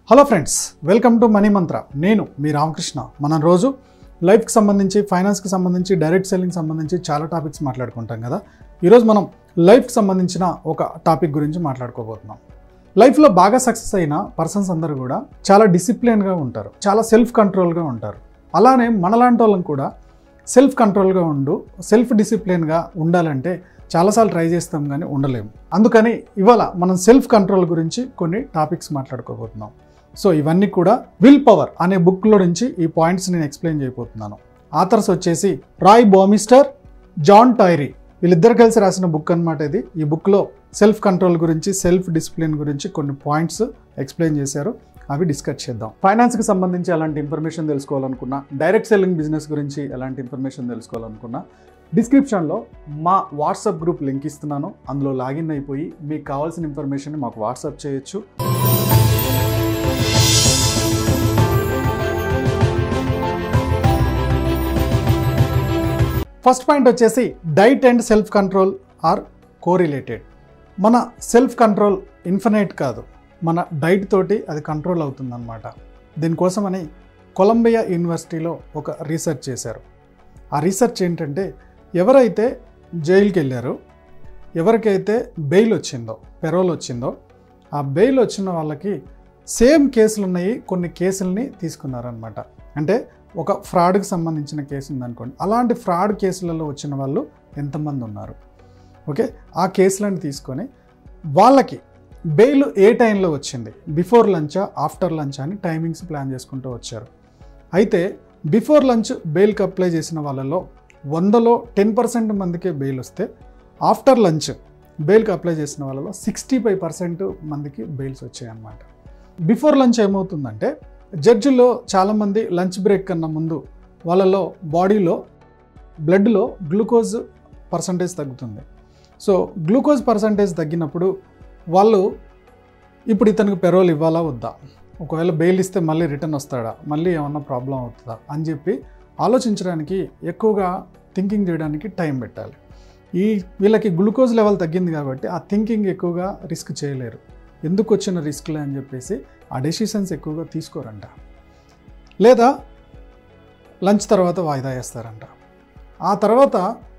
hello friends welcome to money mantra నేను మీ రామకృష్ణ మనం రోజు లైఫ్కి సంబంధించి ఫైనాన్స్కి సంబంధించి డైరెక్ట్ సెల్లింగ్ సంబంధించి చాలా టాపిక్స్ మాట్లాడుకుంటాం కదా ఈరోజు మనం లైఫ్కి సంబంధించిన ఒక టాపిక్ గురించి మాట్లాడుకోబోతున్నాం లైఫ్లో బాగా సక్సెస్ అయిన పర్సన్స్ అందరూ కూడా చాలా డిసిప్లిన్గా ఉంటారు చాలా సెల్ఫ్ కంట్రోల్గా ఉంటారు అలానే మనలాంటి వాళ్ళం కూడా సెల్ఫ్ కంట్రోల్గా ఉండు సెల్ఫ్ డిసిప్లిన్గా ఉండాలంటే చాలాసార్లు ట్రై చేస్తాం కానీ ఉండలేము అందుకని ఇవాళ మనం సెల్ఫ్ కంట్రోల్ గురించి కొన్ని టాపిక్స్ మాట్లాడుకోబోతున్నాం సో ఇవన్నీ కూడా విల్ పవర్ అనే బుక్లో నుంచి ఈ పాయింట్స్ నేను ఎక్స్ప్లెయిన్ చేయబోతున్నాను ఆథర్స్ వచ్చేసి రాయ్ బామిస్టర్ జాన్ టైరీ వీళ్ళిద్దరు కలిసి రాసిన బుక్ అనమాట ఇది ఈ బుక్లో సెల్ఫ్ కంట్రోల్ గురించి సెల్ఫ్ డిసిప్లిన్ గురించి కొన్ని పాయింట్స్ ఎక్స్ప్లెయిన్ చేశారు అవి డిస్కస్ చేద్దాం ఫైనాన్స్కి సంబంధించి ఎలాంటి ఇన్ఫర్మేషన్ తెలుసుకోవాలనుకున్నా డైరెక్ట్ సెల్లింగ్ బిజినెస్ గురించి ఎలాంటి ఇన్ఫర్మేషన్ తెలుసుకోవాలనుకున్నా డిస్క్రిప్షన్లో మా వాట్సాప్ గ్రూప్ లింక్ ఇస్తున్నాను అందులో లాగిన్ అయిపోయి మీకు కావాల్సిన ఇన్ఫర్మేషన్ మాకు వాట్సాప్ చేయొచ్చు ఫస్ట్ పాయింట్ వచ్చేసి diet and self control are correlated మన సెల్ఫ్ కంట్రోల్ ఇన్ఫినైట్ కాదు మన డైట్ తోటి అది కంట్రోల్ అవుతుందన్నమాట దీనికోసమని కొలంబియా యూనివర్సిటీలో ఒక రీసెర్చ్ చేశారు ఆ రీసెర్చ్ ఏంటంటే ఎవరైతే జైలుకి వెళ్ళారో ఎవరికైతే బెయిల్ వచ్చిందో పెరోల్ వచ్చిందో ఆ బెయిల్ వచ్చిన వాళ్ళకి సేమ్ కేసులు ఉన్నాయి కొన్ని కేసుల్ని తీసుకున్నారనమాట అంటే ఒక ఫ్రాడ్కి సంబంధించిన కేసు ఉందనుకోండి అలాంటి ఫ్రాడ్ కేసులలో వచ్చిన వాళ్ళు ఎంతమంది ఉన్నారు ఓకే ఆ కేసులను తీసుకొని వాళ్ళకి బెయిల్ ఏ టైంలో వచ్చింది బిఫోర్ లంచా ఆఫ్టర్ లంచ్ అని టైమింగ్స్ ప్లాన్ చేసుకుంటూ వచ్చారు అయితే బిఫోర్ లంచ్ బెయిల్కి అప్లై చేసిన వాళ్ళలో వందలో టెన్ పర్సెంట్ మందికే బెయిల్ వస్తే ఆఫ్టర్ లంచ్ బెయిల్కి అప్లై చేసిన వాళ్ళలో సిక్స్టీ ఫైవ్ పర్సెంట్ మందికి బెయిల్స్ వచ్చాయి అన్నమాట బిఫోర్ లంచ్ ఏమవుతుందంటే జడ్జిలో చాలామంది లంచ్ బ్రేక్ కన్నా ముందు వాళ్ళలో బాడీలో బ్లడ్లో గ్లూకోజ్ పర్సంటేజ్ తగ్గుతుంది సో గ్లూకోజ్ పర్సంటేజ్ తగ్గినప్పుడు వాళ్ళు ఇప్పుడు ఇతనికి పెరోల్ ఇవ్వాలా వద్దా ఒకవేళ బెయిల్ ఇస్తే మళ్ళీ రిటర్న్ వస్తాడా మళ్ళీ ఏమన్నా ప్రాబ్లం అవుతుందా అని చెప్పి ఆలోచించడానికి ఎక్కువగా థింకింగ్ చేయడానికి టైం పెట్టాలి ఈ వీళ్ళకి గ్లూకోజ్ లెవెల్ తగ్గింది కాబట్టి ఆ థింకింగ్ ఎక్కువగా రిస్క్ చేయలేరు ఎందుకు వచ్చిన రిస్క్లే అని చెప్పేసి ఆ డెసిషన్స్ ఎక్కువగా తీసుకోరంట లేదా లంచ్ తర్వాత వాయిదా వేస్తారంట ఆ తర్వాత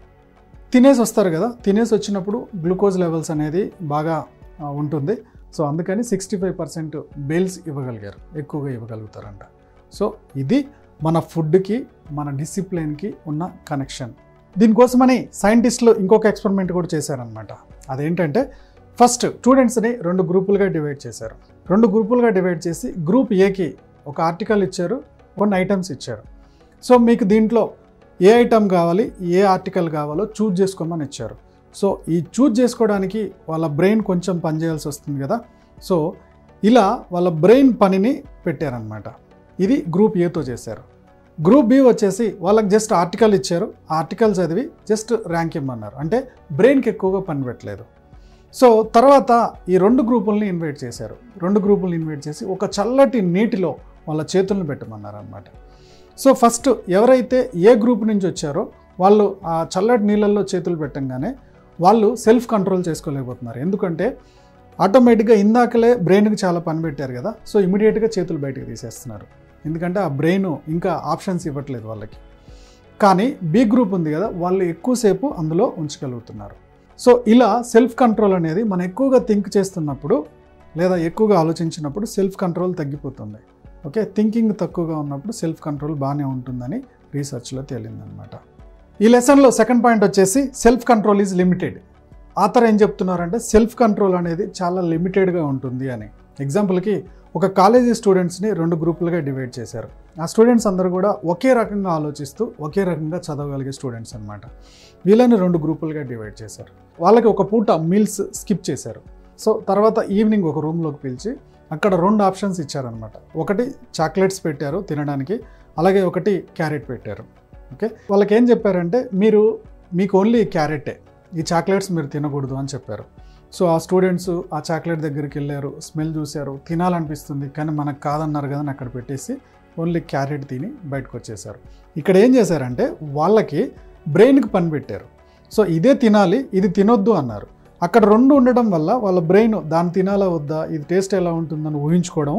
తినేసి వస్తారు కదా తినేసి వచ్చినప్పుడు గ్లూకోజ్ లెవెల్స్ అనేది బాగా ఆ, ఉంటుంది సో అందుకని సిక్స్టీ ఫైవ్ పర్సెంట్ బెయిల్స్ ఇవ్వగలిగారు ఎక్కువగా ఇవ్వగలుగుతారంట సో ఇది మన ఫుడ్కి మన డిసిప్లిన్కి ఉన్న కనెక్షన్ దీనికోసమని సైంటిస్టులు ఇంకొక ఎక్స్పెరిమెంట్ కూడా చేశారనమాట అదేంటంటే ఫస్ట్ స్టూడెంట్స్ని రెండు గ్రూపులుగా డివైడ్ చేశారు రెండు గ్రూపులుగా డివైడ్ చేసి గ్రూప్ ఏకి ఒక ఆర్టికల్ ఇచ్చారు కొన్ని ఐటమ్స్ ఇచ్చారు సో మీకు దీంట్లో ఏ ఐటమ్ కావాలి ఏ ఆర్టికల్ కావాలో చూజ్ చేసుకోమని ఇచ్చారు సో ఈ చూజ్ చేసుకోవడానికి వాళ్ళ బ్రెయిన్ కొంచెం పనిచేయాల్సి వస్తుంది కదా సో ఇలా వాళ్ళ బ్రెయిన్ పనిని పెట్టారనమాట ఇది గ్రూప్ ఏతో చేశారు గ్రూప్ బి వచ్చేసి వాళ్ళకి జస్ట్ ఆర్టికల్ ఇచ్చారు ఆ ఆర్టికల్ చదివి జస్ట్ ర్యాంక్ ఇమ్మన్నారు అంటే బ్రెయిన్కి ఎక్కువగా పని పెట్టలేదు సో తర్వాత ఈ రెండు గ్రూపుల్ని ఇన్వైట్ చేశారు రెండు గ్రూపుల్ని ఇన్వైట్ చేసి ఒక చల్లటి నీటిలో వాళ్ళ చేతులను పెట్టమన్నారు అనమాట సో ఫస్ట్ ఎవరైతే ఏ గ్రూప్ నుంచి వచ్చారో వాళ్ళు ఆ చల్లటి నీళ్ళల్లో చేతులు పెట్టంగానే వాళ్ళు సెల్ఫ్ కంట్రోల్ చేసుకోలేకపోతున్నారు ఎందుకంటే ఆటోమేటిక్గా ఇందాకలే బ్రెయిన్కి చాలా పని పెట్టారు కదా సో ఇమీడియట్గా చేతులు బయటకు తీసేస్తున్నారు ఎందుకంటే ఆ బ్రెయిన్ ఇంకా ఆప్షన్స్ ఇవ్వట్లేదు వాళ్ళకి కానీ బి గ్రూప్ ఉంది కదా వాళ్ళు ఎక్కువసేపు అందులో ఉంచగలుగుతున్నారు సో ఇలా సెల్ఫ్ కంట్రోల్ అనేది మనం ఎక్కువగా థింక్ చేస్తున్నప్పుడు లేదా ఎక్కువగా ఆలోచించినప్పుడు సెల్ఫ్ కంట్రోల్ తగ్గిపోతుంది ఓకే థింకింగ్ తక్కువగా ఉన్నప్పుడు సెల్ఫ్ కంట్రోల్ బాగానే ఉంటుందని రీసెర్చ్లో తేలిందనమాట ఈ లెసన్లో సెకండ్ పాయింట్ వచ్చేసి self control is limited author ఏం చెప్తున్నారంటే సెల్ఫ్ కంట్రోల్ అనేది చాలా లిమిటెడ్గా ఉంటుంది అని ఎగ్జాంపుల్కి ఒక కాలేజీ స్టూడెంట్స్ని రెండు గ్రూపులుగా డివైడ్ చేశారు ఆ స్టూడెంట్స్ అందరూ కూడా ఒకే రకంగా ఆలోచిస్తూ ఒకే రకంగా చదవగలిగే స్టూడెంట్స్ అనమాట వీళ్ళని రెండు గ్రూపులుగా డివైడ్ చేశారు వాళ్ళకి ఒక పూట మీల్స్ స్కిప్ చేశారు సో తర్వాత ఈవినింగ్ ఒక రూమ్లోకి పిలిచి అక్కడ రెండు ఆప్షన్స్ ఇచ్చారనమాట ఒకటి చాక్లెట్స్ పెట్టారు తినడానికి అలాగే ఒకటి క్యారెట్ పెట్టారు ఓకే వాళ్ళకి ఏం చెప్పారంటే మీరు మీకు ఓన్లీ క్యారెటే ఈ చాక్లెట్స్ మీరు తినకూడదు అని చెప్పారు సో ఆ స్టూడెంట్స్ ఆ చాక్లెట్ దగ్గరికి వెళ్ళారు స్మెల్ చూశారు తినాలనిపిస్తుంది కానీ మనకు కాదన్నారు కదా అని అక్కడ పెట్టేసి ఓన్లీ క్యారెట్ తిని బయటకు వచ్చేసారు ఇక్కడ ఏం చేశారంటే వాళ్ళకి బ్రెయిన్కి పని పెట్టారు సో ఇదే తినాలి ఇది తినొద్దు అన్నారు అక్కడ రెండు ఉండడం వల్ల వాళ్ళ బ్రెయిన్ దాన్ని తినాలా వద్దా ఇది టేస్ట్ ఎలా ఉంటుందని ఊహించుకోవడం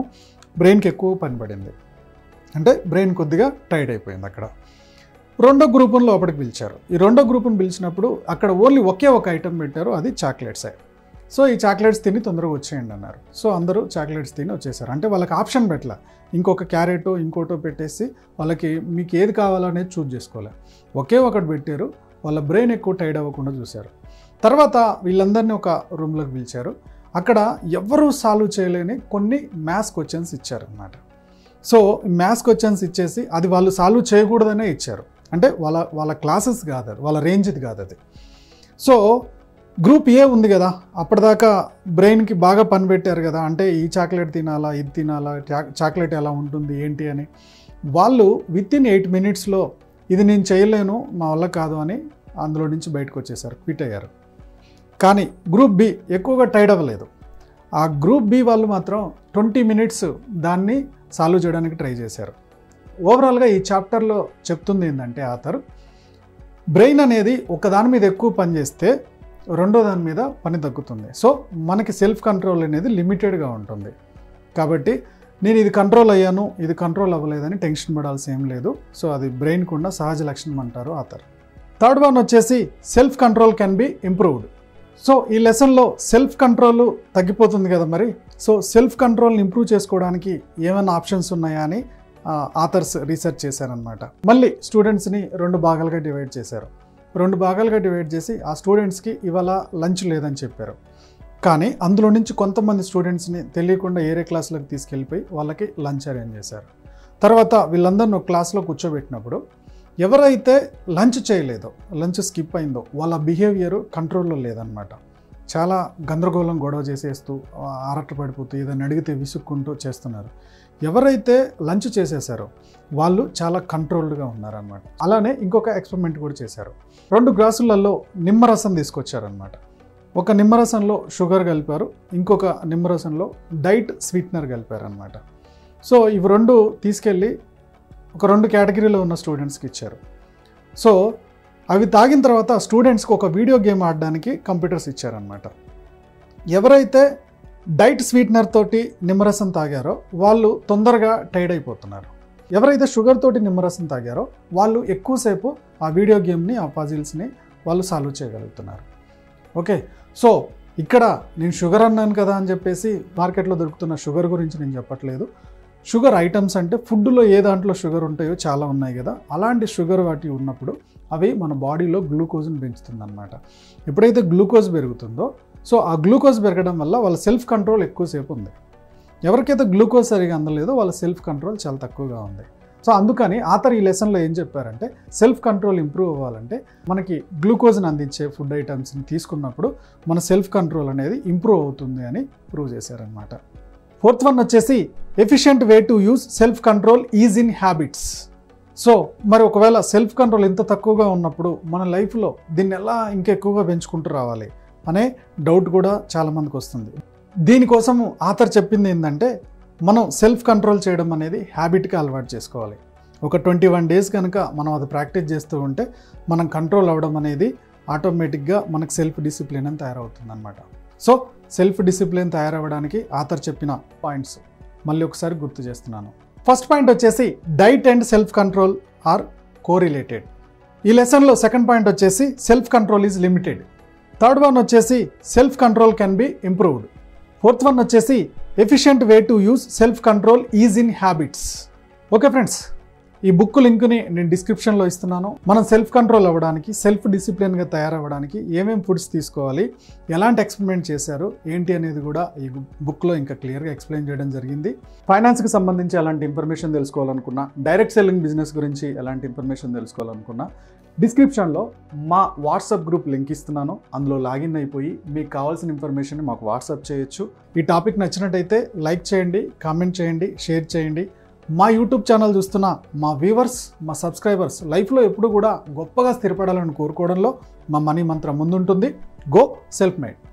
బ్రెయిన్కి ఎక్కువ పని పడింది అంటే బ్రెయిన్ కొద్దిగా టైర్డ్ అయిపోయింది అక్కడ రెండో గ్రూపును లోపలికి పిలిచారు ఈ రెండో గ్రూపును పిలిచినప్పుడు అక్కడ ఓన్లీ ఒకే ఒక ఐటెం పెట్టారు అది చాక్లెట్సే సో ఈ చాక్లెట్స్ తిని తొందరగా వచ్చేయండి అన్నారు సో అందరూ చాక్లెట్స్ తిని వచ్చేసారు అంటే వాళ్ళకి ఆప్షన్ పెట్టలే ఇంకొక క్యారెట్ ఇంకోటో పెట్టేసి వాళ్ళకి మీకు ఏది కావాలనేది చూజ్ చేసుకోలే ఒకే ఒకటి పెట్టారు వాళ్ళ బ్రెయిన్ ఎక్కువ టైర్డ్ అవ్వకుండా చూశారు తర్వాత వీళ్ళందరినీ ఒక రూమ్లోకి పిలిచారు అక్కడ ఎవ్వరూ సాల్వ్ చేయలేని కొన్ని మ్యాథ్స్ క్వశ్చన్స్ ఇచ్చారనమాట సో మ్యాథ్స్ క్వశ్చన్స్ ఇచ్చేసి అది వాళ్ళు సాల్వ్ చేయకూడదనే ఇచ్చారు అంటే వాళ్ళ వాళ్ళ క్లాసెస్ కాదు అది వాళ్ళ రేంజ్ది కాదు అది సో గ్రూప్ ఏ ఉంది కదా అప్పటిదాకా బ్రెయిన్కి బాగా పని పెట్టారు కదా అంటే ఈ చాక్లెట్ తినాలా ఇది తినాలా చా- చాక్లెట్ ఎలా ఉంటుంది ఏంటి అని వాళ్ళు విత్ ఇన్ ఎయిట్ మినిట్స్లో ఇది నేను చేయలేను మా వల్ల కాదు అని అందులో నుంచి బయటకు వచ్చేసారు క్విట్ అయ్యారు కానీ గ్రూప్ బి ఎక్కువగా టైడ్ అవ్వలేదు ఆ గ్రూప్ బి వాళ్ళు మాత్రం ట్వంటీ మినిట్స్ దాన్ని సాల్వ్ చేయడానికి ట్రై చేశారు ఓవరాల్గా ఈ చాప్టర్లో చెప్తుంది ఏంటంటే ఆథర్ బ్రెయిన్ అనేది ఒక దాని మీద ఎక్కువ పని చేస్తే రెండో దాని మీద పని తగ్గుతుంది సో మనకి సెల్ఫ్ కంట్రోల్ అనేది లిమిటెడ్గా ఉంటుంది కాబట్టి నేను ఇది కంట్రోల్ అయ్యాను ఇది కంట్రోల్ అవ్వలేదని టెన్షన్ పడాల్సి ఏం లేదు సో అది బ్రెయిన్కి ఉన్న సహజ లక్షణం అంటారు ఆథర్ థర్డ్ వన్ వచ్చేసి self control can be improved so ఈ లెసన్లో సెల్ఫ్ కంట్రోల్ తగ్గిపోతుంది కదా మరి సో సెల్ఫ్ కంట్రోల్ని ఇంప్రూవ్ చేసుకోవడానికి ఏమైనా ఆప్షన్స్ ఉన్నాయా అని ఆథర్స్ రీసెర్చ్ చేశారనమాట మళ్ళీ స్టూడెంట్స్ని రెండు భాగాలుగా డివైడ్ చేశారు రెండు భాగాలుగా డివైడ్ చేసి ఆ స్టూడెంట్స్కి ఇవాళ లంచ్ లేదని చెప్పారు కానీ అందులో నుంచి కొంతమంది స్టూడెంట్స్ని తెలియకుండా ఏరే క్లాసులకు తీసుకెళ్ళిపోయి వాళ్ళకి లంచ్ అరేంజ్ చేశారు తర్వాత వీళ్ళందరిని ఒక క్లాస్లో కూర్చోబెట్టినప్పుడు ఎవరైతే లంచ్ చేయలేదో లంచ్ స్కిప్ అయిందో వాళ్ళ బిహేవియర్ కంట్రోల్లో లేదనమాట చాలా గందరగోళం గొడవ చేసేస్తూ ఆ, ఆరట పడిపోతూ ఏదైనా అడిగితే విసుక్కుంటూ చేస్తున్నారు ఎవరైతే లంచ్ చేసేసారో వాళ్ళు చాలా కంట్రోల్డ్గా ఉన్నారనమాట అలానే ఇంకొక ఎక్స్పెరిమెంట్ కూడా చేశారు రెండు గ్లాసులలో నిమ్మరసం తీసుకొచ్చారనమాట ఒక నిమ్మరసంలో షుగర్ కలిపారు ఇంకొక నిమ్మరసంలో డైట్ స్వీట్నర్ కలిపారనమాట సో ఇవి రెండు తీసుకెళ్ళి ఒక రెండు కేటగిరీలో ఉన్న స్టూడెంట్స్కి ఇచ్చారు సో అవి తాగిన తర్వాత స్టూడెంట్స్కి ఒక వీడియో గేమ్ ఆడడానికి కంప్యూటర్స్ ఇచ్చారనమాట ఎవరైతే డైట్ స్వీట్నర్ తోటి నిమ్మరసం తాగారో వాళ్ళు తొందరగా టైర్డ్ అయిపోతున్నారు ఎవరైతే షుగర్ తోటి నిమ్మరసం తాగారో వాళ్ళు ఎక్కువసేపు ఆ వీడియో గేమ్ని ఆ పజిల్స్ని వాళ్ళు సాల్వ్ చేయగలుగుతున్నారు ఓకే సో ఇక్కడ నేను షుగర్ అన్నాను కదా అని చెప్పేసి మార్కెట్లో దొరుకుతున్న షుగర్ గురించి నేను చెప్పట్లేదు షుగర్ ఐటమ్స్ అంటే ఫుడ్లో ఏ దాంట్లో షుగర్ ఉంటాయో చాలా ఉన్నాయి కదా అలాంటి షుగర్ వాటి ఉన్నప్పుడు అవి మన బాడీలో గ్లూకోజ్ని పెంచుతుంది అనమాట ఎప్పుడైతే గ్లూకోజ్ పెరుగుతుందో సో ఆ గ్లూకోజ్ పెరగడం వల్ల వాళ్ళ సెల్ఫ్ కంట్రోల్ ఎక్కువసేపు ఉంది ఎవరికైతే గ్లూకోజ్ సరిగా అందలేదో వాళ్ళ సెల్ఫ్ కంట్రోల్ చాలా తక్కువగా ఉంది సో అందుకని ఆతర్ ఈ లెసన్లో ఏం చెప్పారంటే సెల్ఫ్ కంట్రోల్ ఇంప్రూవ్ అవ్వాలంటే మనకి గ్లూకోజ్ని అందించే ఫుడ్ ఐటమ్స్ని తీసుకున్నప్పుడు మన సెల్ఫ్ కంట్రోల్ అనేది ఇంప్రూవ్ అవుతుంది అని ప్రూవ్ చేశారనమాట ఫోర్త్ వన్ వచ్చేసి efficient way to use self control is in habits so మరి ఒకవేళ సెల్ఫ్ కంట్రోల్ ఇంత తక్కువగా ఉన్నప్పుడు మన లైఫ్లో దీన్ని ఎలా ఇంకెక్కువగా పెంచుకుంటూ రావాలి అనే డౌట్ కూడా చాలామందికి వస్తుంది దీనికోసం ఆథర్ చెప్పింది ఏంటంటే మనం సెల్ఫ్ కంట్రోల్ చేయడం అనేది హ్యాబిట్గా అలవాటు చేసుకోవాలి ఒక ట్వంటీ వన్ డేస్ కనుక మనం అది ప్రాక్టీస్ చేస్తూ ఉంటే మనం కంట్రోల్ అవ్వడం అనేది ఆటోమేటిక్గా మనకు సెల్ఫ్ డిసిప్లిన్ అని తయారవుతుంది అనమాట సో సెల్ఫ్ డిసిప్లిన్ తయారవ్వడానికి ఆథర్ చెప్పిన పాయింట్స్ మళ్ళీ ఒకసారి గుర్తు చేస్తున్నాను ఫస్ట్ పాయింట్ వచ్చేసి diet and self control are correlated ఈ లెసన్లో సెకండ్ పాయింట్ వచ్చేసి self control is limited third one వచ్చేసి self control can be improved fourth one వచ్చేసి efficient way to use self control is in habits okay friends ఈ book లింక్ని నేను డిస్క్రిప్షన్లో ఇస్తున్నాను మనం సెల్ఫ్ కంట్రోల్ అవ్వడానికి సెల్ఫ్ డిసిప్లిన్గా తయారవ్వడానికి ఏమేమి ఫుడ్స్ తీసుకోవాలి ఎలాంటి ఎక్స్పెరిమెంట్ చేశారు ఏంటి అనేది కూడా ఈ బుక్లో ఇంకా క్లియర్గా ఎక్స్ప్లెయిన్ చేయడం జరిగింది ఫైనాన్స్కి సంబంధించి ఎలాంటి ఇన్ఫర్మేషన్ తెలుసుకోవాలనుకున్నా డైరెక్ట్ సెల్లింగ్ బిజినెస్ గురించి ఎలాంటి ఇన్ఫర్మేషన్ తెలుసుకోవాలనుకున్నా డిస్క్రిప్షన్లో మా వాట్సాప్ గ్రూప్ లింక్ ఇస్తున్నాను అందులో లాగిన్ అయిపోయి మీకు కావాల్సిన ఇన్ఫర్మేషన్ మాకు వాట్సాప్ చేయొచ్చు ఈ టాపిక్ నచ్చినట్టయితే లైక్ చేయండి కామెంట్ చేయండి షేర్ చేయండి మా యూట్యూబ్ ఛానల్ చూస్తున్న మా వ్యూవర్స్ మా సబ్స్క్రైబర్స్ లైఫ్లో ఎప్పుడు కూడా గొప్పగా స్థిరపడాలని కోరుకోవడంలో మా మనీ మంత్రం ముందుంటుంది గో సెల్ఫ్ మేడ్